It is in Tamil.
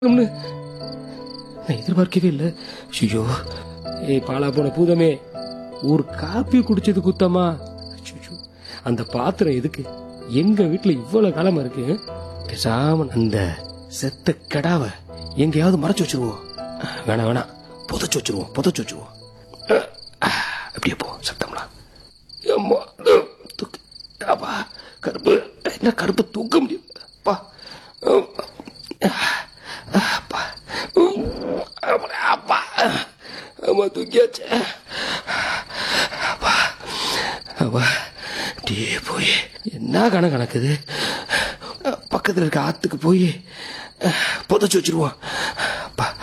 ம்னு நான் எதிர்பார்க்கவே இல்லை ஐயோ ஏய் பாலா போன பூதமே ஒரு காப்பி குடிச்சது குத்தமா ஐயோ அந்த பாத்திரம் எதுக்கு எங்க வீட்டுல இவ்வளவு காலமா இருக்கு பேசாம அந்த செத்த கடாவ எங்கேயாவது மறைச்சு வச்சிருவோம் வேணாம் வேணாம் புதைச்சு வச்சிருவோம் புதைச்சு வச்சிருவோம் அப்படியே போ சத்தம்லாம் அம்மா, தூக்கு. அப்பா, கருப்பு என்ன கருப்பு தூக்க முடியும் அப்பா அப்பா அப்பா அம்மா தூக்கியாச்சு அப்பா அப்பா அப்படியே போய் என்ன கண கணக்குது பக்கத்தில் இருக்க ஆத்துக்கு போய் புதைச்சு வச்சிருவோம் அப்பா